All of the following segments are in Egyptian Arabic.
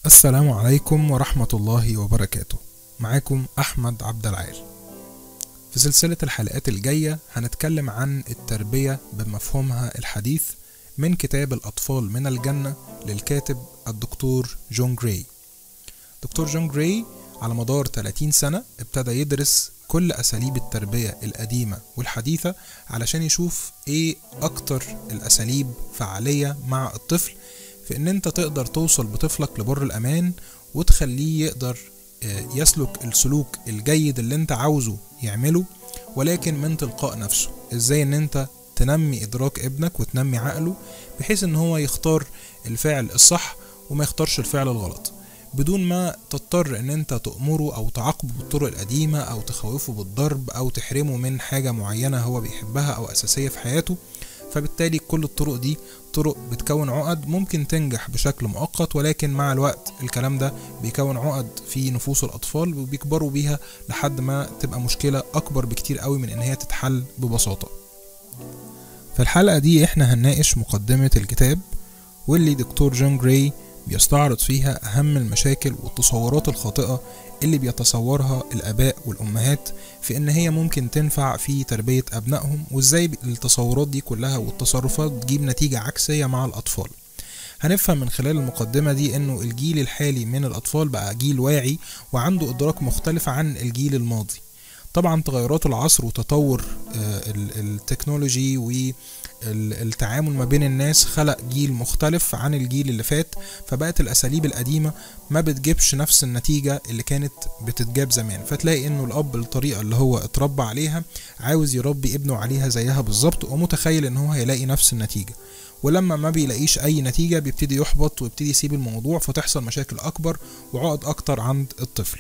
السلام عليكم ورحمة الله وبركاته معاكم أحمد عبد العال في سلسلة الحلقات الجاية هنتكلم عن التربية بمفهومها الحديث من كتاب الأطفال من الجنة للكاتب الدكتور جون جراي دكتور جون جراي على مدار 30 سنة ابتدى يدرس كل أساليب التربية القديمة والحديثة علشان يشوف إيه أكتر الأساليب فعالية مع الطفل في إن أنت تقدر توصل بطفلك لبر الأمان وتخليه يقدر يسلك السلوك الجيد اللي أنت عاوزه يعمله ولكن من تلقاء نفسه إزاي إن أنت تنمي إدراك ابنك وتنمي عقله بحيث إن هو يختار الفعل الصح وما يختارش الفعل الغلط بدون ما تضطر ان انت تأمره او تعاقبه بالطرق القديمة او تخوفه بالضرب او تحرمه من حاجة معينة هو بيحبها او اساسية في حياته فبالتالي كل الطرق دي طرق بتكون عقد ممكن تنجح بشكل مؤقت ولكن مع الوقت الكلام ده بيكون عقد في نفوس الأطفال وبيكبروا بيها لحد ما تبقى مشكلة أكبر بكتير قوي من إن هي تتحل ببساطة في الحلقة دي إحنا هنناقش مقدمة الكتاب واللي دكتور جون جراي بيستعرض فيها أهم المشاكل والتصورات الخاطئة اللي بيتصورها الآباء والأمهات في إن هي ممكن تنفع في تربية أبنائهم وإزاي التصورات دي كلها والتصرفات تجيب نتيجة عكسية مع الأطفال هنفهم من خلال المقدمة دي إنه الجيل الحالي من الأطفال بقى جيل واعي وعنده إدراك مختلف عن الجيل الماضي طبعا تغيرات العصر وتطور التكنولوجي والتعامل ما بين الناس خلق جيل مختلف عن الجيل اللي فات فبقت الاساليب القديمه ما بتجيبش نفس النتيجه اللي كانت بتتجاب زمان فتلاقي انه الاب الطريقه اللي هو اتربى عليها عاوز يربي ابنه عليها زيها بالظبط ومتخيل ان هو هيلاقي نفس النتيجه ولما ما بيلاقيش اي نتيجه بيبتدي يحبط ويبتدي يسيب الموضوع فتحصل مشاكل اكبر وعقد اكتر عند الطفل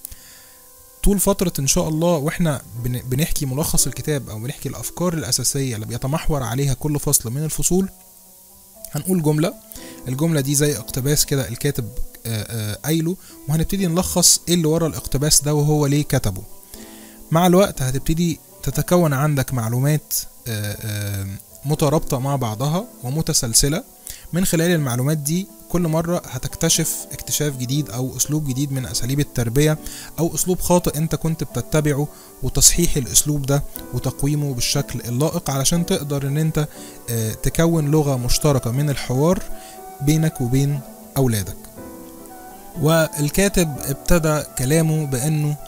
طول فترة إن شاء الله وإحنا بنحكي ملخص الكتاب أو بنحكي الأفكار الأساسية اللي بيتمحور عليها كل فصل من الفصول هنقول جملة الجملة دي زي اقتباس كده الكاتب قايله وهنبتدي نلخص إيه اللي ورا الاقتباس ده وهو ليه كتبه مع الوقت هتبتدي تتكون عندك معلومات مترابطة مع بعضها ومتسلسلة من خلال المعلومات دي كل مرة هتكتشف اكتشاف جديد أو أسلوب جديد من أساليب التربية أو أسلوب خاطئ أنت كنت بتتبعه وتصحيح الأسلوب ده وتقويمه بالشكل اللائق علشان تقدر أن أنت تكون لغة مشتركة من الحوار بينك وبين أولادك والكاتب ابتدى كلامه بأنه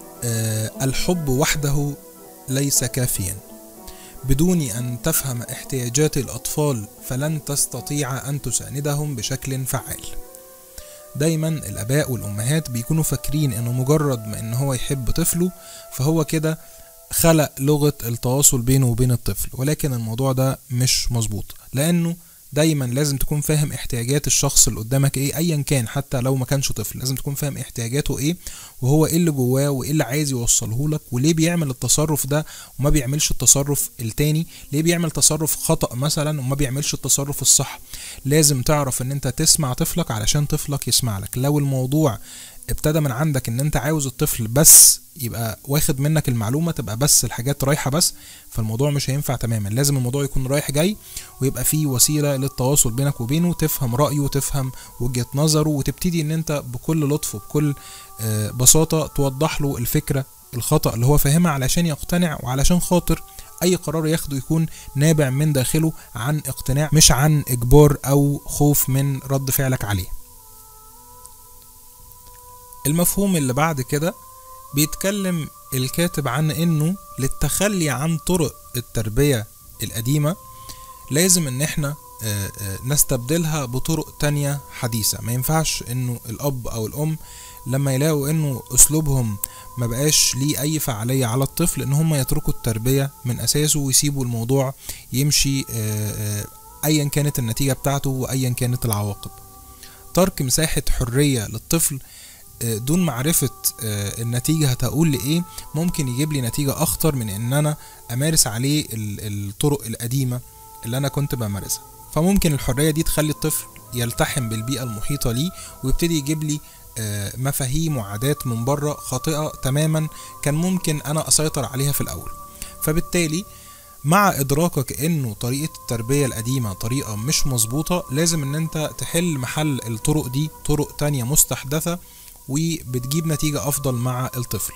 الحب وحده ليس كافيا بدون أن تفهم احتياجات الأطفال فلن تستطيع أن تساندهم بشكل فعال. دايما الآباء والأمهات بيكونوا فاكرين إنه مجرد ما إن هو يحب طفله فهو كده خلق لغة التواصل بينه وبين الطفل ولكن الموضوع ده مش مظبوط لأنه دايما لازم تكون فاهم احتياجات الشخص اللي قدامك ايه ايا كان حتى لو ما كانش طفل لازم تكون فاهم احتياجاته ايه وهو ايه اللي جواه وايه اللي عايز يوصله لك وليه بيعمل التصرف ده وما بيعملش التصرف التاني ليه بيعمل تصرف خطأ مثلا وما بيعملش التصرف الصح لازم تعرف ان انت تسمع طفلك علشان طفلك يسمع لك لو الموضوع ابتدى من عندك ان انت عاوز الطفل بس يبقى واخد منك المعلومه تبقى بس الحاجات رايحه بس فالموضوع مش هينفع تماما لازم الموضوع يكون رايح جاي ويبقى فيه وسيله للتواصل بينك وبينه تفهم رايه وتفهم وجهه نظره وتبتدي ان انت بكل لطف وبكل بساطه توضح له الفكره الخطا اللي هو فاهمها علشان يقتنع وعلشان خاطر اي قرار ياخده يكون نابع من داخله عن اقتناع مش عن اجبار او خوف من رد فعلك عليه المفهوم اللي بعد كده بيتكلم الكاتب عن انه للتخلي عن طرق التربية القديمة لازم ان احنا نستبدلها بطرق تانية حديثة ما ينفعش انه الاب او الام لما يلاقوا انه اسلوبهم ما بقاش ليه اي فعالية على الطفل ان هم يتركوا التربية من اساسه ويسيبوا الموضوع يمشي ايا كانت النتيجة بتاعته وايا كانت العواقب ترك مساحة حرية للطفل دون معرفة النتيجة هتقول لإيه ممكن يجيب لي نتيجة أخطر من إن أنا أمارس عليه الطرق القديمة اللي أنا كنت بمارسها فممكن الحرية دي تخلي الطفل يلتحم بالبيئة المحيطة ليه ويبتدي يجيب لي مفاهيم وعادات من بره خاطئة تماما كان ممكن أنا أسيطر عليها في الأول فبالتالي مع ادراكك انه طريقة التربية القديمة طريقة مش مظبوطة لازم ان انت تحل محل الطرق دي طرق تانية مستحدثة وبتجيب نتيجة افضل مع الطفل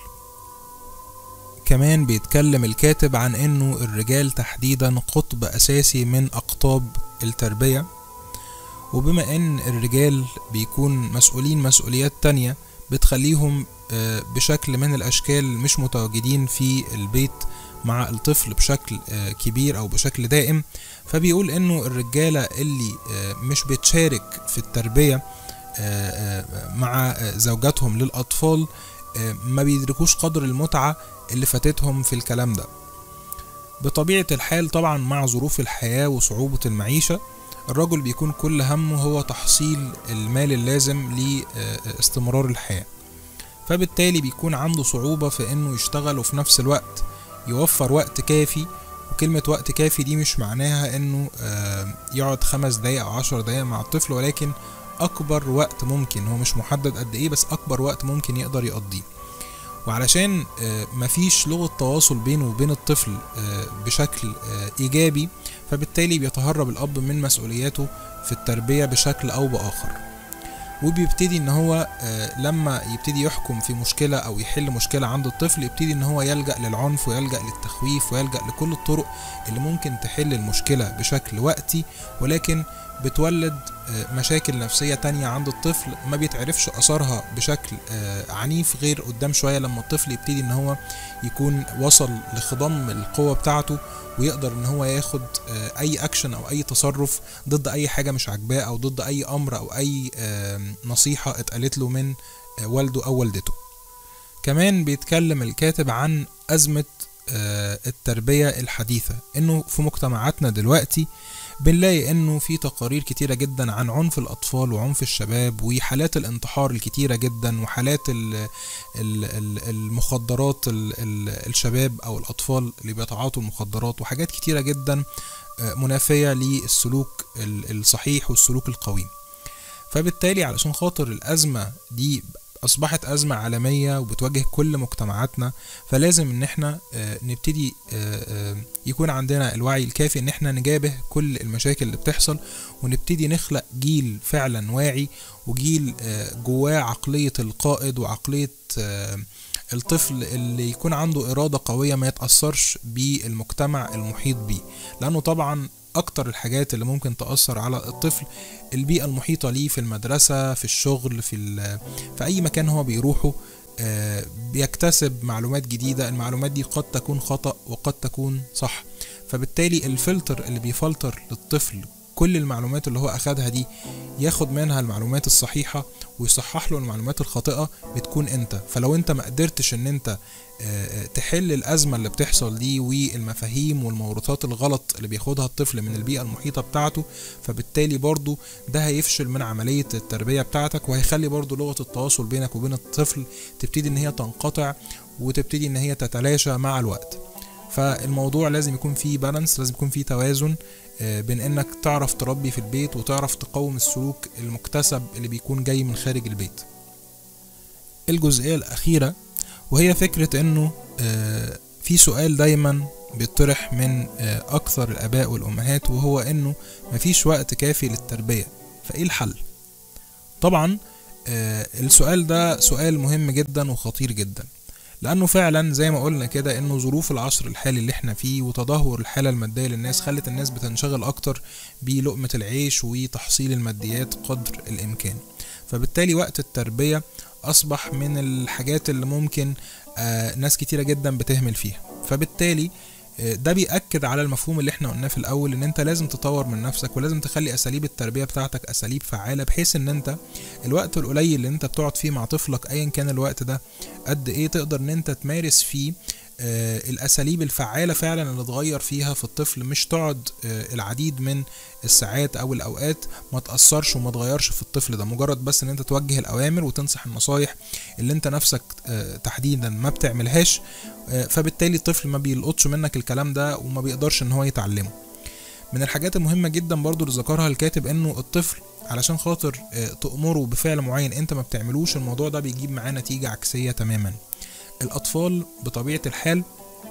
كمان بيتكلم الكاتب عن انه الرجال تحديدا قطب اساسي من اقطاب التربية وبما ان الرجال بيكون مسؤولين مسؤوليات تانية بتخليهم آه، بشكل من الاشكال مش متواجدين في البيت مع الطفل بشكل آه، كبير او بشكل دائم فبيقول انه الرجالة اللي آه، مش بتشارك في التربية مع زوجاتهم للاطفال ما بيدركوش قدر المتعة اللي فاتتهم في الكلام ده بطبيعة الحال طبعا مع ظروف الحياة وصعوبة المعيشة الرجل بيكون كل همه هو تحصيل المال اللازم لاستمرار الحياة فبالتالي بيكون عنده صعوبة في انه يشتغل وفي نفس الوقت يوفر وقت كافي وكلمة وقت كافي دي مش معناها انه يقعد خمس دقايق او عشر دقايق مع الطفل ولكن اكبر وقت ممكن هو مش محدد قد ايه بس اكبر وقت ممكن يقدر يقضيه وعلشان مفيش لغة تواصل بينه وبين الطفل بشكل ايجابي فبالتالي بيتهرب الاب من مسؤولياته في التربية بشكل او باخر وبيبتدي ان هو لما يبتدي يحكم في مشكلة او يحل مشكلة عند الطفل يبتدي ان هو يلجأ للعنف ويلجأ للتخويف ويلجأ لكل الطرق اللي ممكن تحل المشكلة بشكل وقتي ولكن بتولد مشاكل نفسية تانية عند الطفل ما بيتعرفش أثرها بشكل عنيف غير قدام شوية لما الطفل يبتدي إن هو يكون وصل لخضم القوة بتاعته ويقدر إن هو ياخد أي أكشن أو أي تصرف ضد أي حاجة مش عاجباه أو ضد أي أمر أو أي نصيحة اتقالت له من والده أو والدته كمان بيتكلم الكاتب عن أزمة التربية الحديثة إنه في مجتمعاتنا دلوقتي بنلاقي انه في تقارير كتيره جدا عن عنف الاطفال وعنف الشباب وحالات الانتحار الكتيره جدا وحالات المخدرات الشباب او الاطفال اللي بيتعاطوا المخدرات وحاجات كتيره جدا منافيه للسلوك الصحيح والسلوك القويم فبالتالي علشان خاطر الازمه دي اصبحت ازمه عالميه وبتواجه كل مجتمعاتنا فلازم ان احنا نبتدي يكون عندنا الوعي الكافي ان احنا نجابه كل المشاكل اللي بتحصل ونبتدي نخلق جيل فعلا واعي وجيل جواه عقليه القائد وعقليه الطفل اللي يكون عنده إرادة قوية ما يتأثرش بالمجتمع المحيط بيه لأنه طبعا أكتر الحاجات اللي ممكن تأثر على الطفل البيئة المحيطة ليه في المدرسة في الشغل في, في أي مكان هو بيروحه بيكتسب معلومات جديدة المعلومات دي قد تكون خطأ وقد تكون صح فبالتالي الفلتر اللي بيفلتر للطفل كل المعلومات اللي هو أخدها دي ياخد منها المعلومات الصحيحة ويصحح له المعلومات الخاطئة بتكون انت فلو انت ما قدرتش ان انت تحل الأزمة اللي بتحصل دي والمفاهيم والموروثات الغلط اللي بياخدها الطفل من البيئة المحيطة بتاعته فبالتالي برضو ده هيفشل من عملية التربية بتاعتك وهيخلي برضو لغة التواصل بينك وبين الطفل تبتدي ان هي تنقطع وتبتدي ان هي تتلاشى مع الوقت فالموضوع لازم يكون فيه بالانس لازم يكون فيه توازن بين انك تعرف تربي في البيت وتعرف تقوم السلوك المكتسب اللي بيكون جاي من خارج البيت الجزئية الأخيرة وهي فكرة انه في سؤال دايما بيطرح من اكثر الاباء والامهات وهو انه مفيش وقت كافي للتربية فايه الحل طبعا السؤال ده سؤال مهم جدا وخطير جدا لانه فعلا زي ما قلنا كده انه ظروف العصر الحالي اللي احنا فيه وتدهور الحاله الماديه للناس خلت الناس بتنشغل اكتر بلقمه العيش وتحصيل الماديات قدر الامكان فبالتالي وقت التربيه اصبح من الحاجات اللي ممكن آه ناس كتيره جدا بتهمل فيها فبالتالي ده بيأكد على المفهوم اللي احنا قلناه في الأول إن أنت لازم تطور من نفسك ولازم تخلي أساليب التربية بتاعتك أساليب فعالة بحيث إن أنت الوقت القليل اللي أنت بتقعد فيه مع طفلك أيا كان الوقت ده قد إيه تقدر إن أنت تمارس فيه آه الأساليب الفعالة فعلا اللي تغير فيها في الطفل مش تقعد آه العديد من الساعات أو الأوقات ما تأثرش وما تغيرش في الطفل ده مجرد بس إن أنت توجه الأوامر وتنصح النصايح اللي أنت نفسك آه تحديدا ما بتعملهاش فبالتالي الطفل ما بيلقطش منك الكلام ده وما بيقدرش ان هو يتعلمه من الحاجات المهمة جدا برضو اللي ذكرها الكاتب انه الطفل علشان خاطر تأمره بفعل معين انت ما بتعملوش الموضوع ده بيجيب معاه نتيجة عكسية تماما الاطفال بطبيعة الحال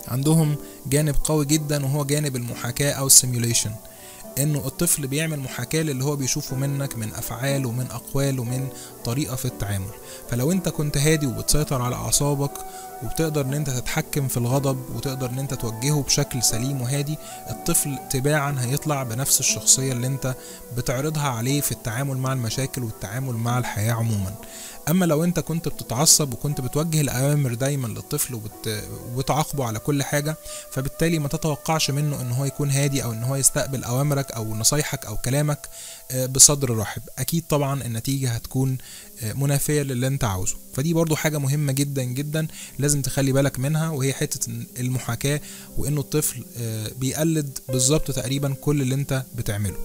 عندهم جانب قوي جدا وهو جانب المحاكاة أو السيميوليشن انه الطفل بيعمل محاكاة للي هو بيشوفه منك من افعال ومن اقوال ومن طريقة في التعامل فلو انت كنت هادي وبتسيطر على اعصابك وبتقدر ان انت تتحكم في الغضب وتقدر ان انت توجهه بشكل سليم وهادي الطفل تباعا هيطلع بنفس الشخصية اللي انت بتعرضها عليه في التعامل مع المشاكل والتعامل مع الحياة عموما اما لو انت كنت بتتعصب وكنت بتوجه الاوامر دايما للطفل وبت... وبتعاقبه على كل حاجه فبالتالي ما تتوقعش منه ان هو يكون هادي او ان هو يستقبل اوامرك او نصايحك او كلامك بصدر رحب اكيد طبعا النتيجه هتكون منافيه للي انت عاوزه فدي برضو حاجه مهمه جدا جدا لازم تخلي بالك منها وهي حته المحاكاه وانه الطفل بيقلد بالظبط تقريبا كل اللي انت بتعمله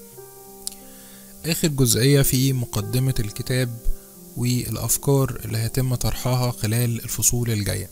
اخر جزئيه في مقدمه الكتاب والأفكار اللي هيتم طرحها خلال الفصول الجاية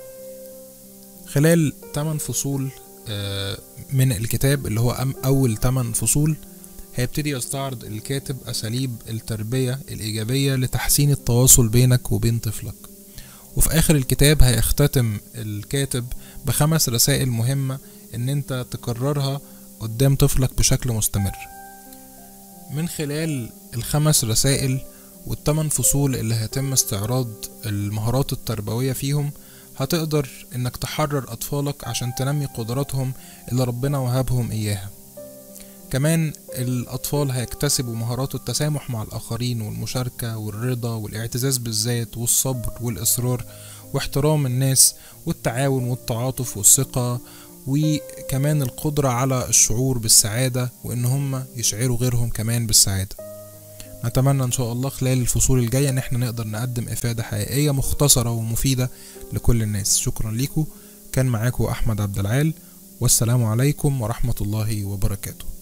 خلال 8 فصول من الكتاب اللي هو أول 8 فصول هيبتدي يستعرض الكاتب أساليب التربية الإيجابية لتحسين التواصل بينك وبين طفلك وفي آخر الكتاب هيختتم الكاتب بخمس رسائل مهمة إن أنت تكررها قدام طفلك بشكل مستمر من خلال الخمس رسائل والثمان فصول اللي هيتم استعراض المهارات التربوية فيهم هتقدر انك تحرر اطفالك عشان تنمي قدراتهم اللي ربنا وهبهم اياها كمان الاطفال هيكتسبوا مهارات التسامح مع الاخرين والمشاركة والرضا والاعتزاز بالذات والصبر والاصرار واحترام الناس والتعاون والتعاطف والثقة وكمان القدرة على الشعور بالسعادة وان هم يشعروا غيرهم كمان بالسعادة نتمنى ان شاء الله خلال الفصول الجايه ان احنا نقدر نقدم افاده حقيقيه مختصره ومفيده لكل الناس شكرا ليكم كان معاكم احمد عبد العال والسلام عليكم ورحمه الله وبركاته